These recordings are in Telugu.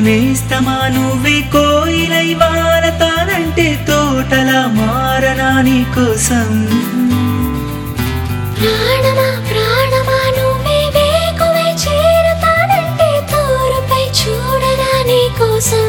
నేస్తమా నువ్వే కోయిలై వారతానంటే తోటలా మారనా నీ కోసం ప్రాణమా ప్రాణమా నువ్వే వేకువై చేరుతానంటే తోరుపై చూడనా నీ కోసం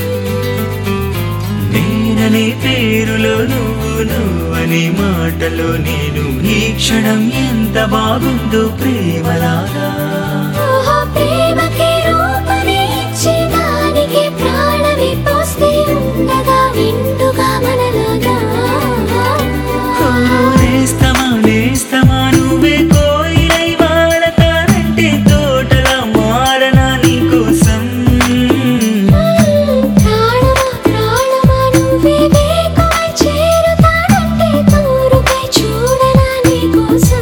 నేననే పేరులో నువ్వు నువ్వనే మాటలో నేను ఈ క్షణం ఎంత బాగుందో ప్రేమలాగా ఓహో ప్రేమకి రూపని ఇచ్చి దానికి ప్రాణమి పోస్తే ఉండగా నిండుగా మనలాగా ఓ నేస్తమా నేస్తమా నువ్వే కోయిలై వారతానంటే తోటలా మారనా నీ కోసం ప్రాణమా ప్రాణమా నువ్వే వేకువై చేరుతానంటే తోరుపై చూడనా నీ కోసం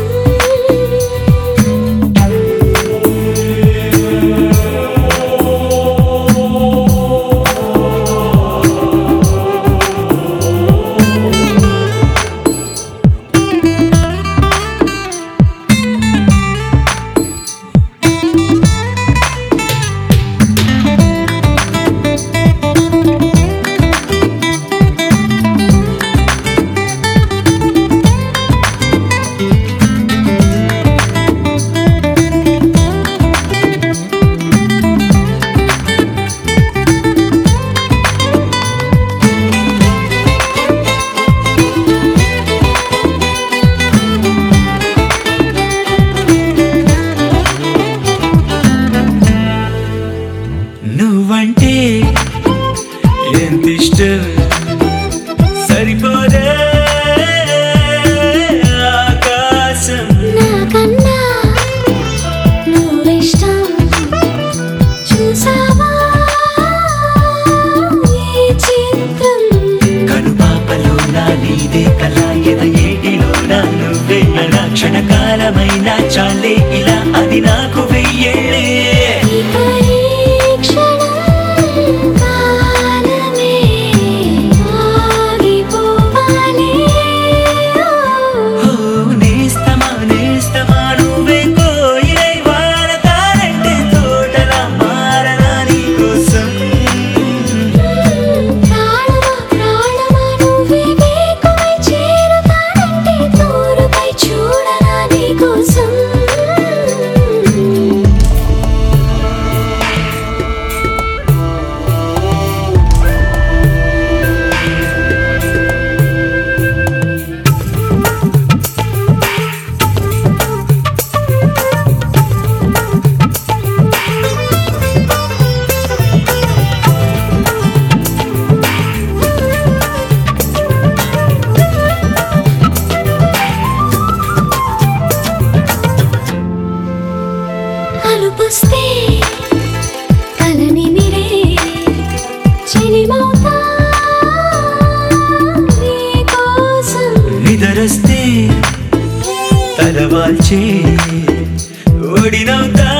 నువ్వంటే ఎంత ఇష్టం సరిపోదే ఆకాశం నాకన్నా నువ్విష్టం చూసావా ఈ చిత్రం కనుపాపలో నా నీదే కళ ఎద ఏటిలో నా నువ్వే నా క్షణకాలమైన చాలే ఇలా అది నాకు వెయ్యేళ్ళే ఈ పరీక్షణం కాలమే ఆగిపోవాలి ఓ నేస్తమా నేస్తమా నువ్వే కోయిలై వారతారంటే తోటలా మారనా నీ కోసం ప్రాణమా ప్రాణమా నువ్వే వేకువై చేరుతానంటే తోరుపై చూడనా నీ కోసం అలుపుస్తే కలని మిరే చెలిమౌతా నీ కోసం నిదరస్తే తలవాల్చే ఒడినవుతా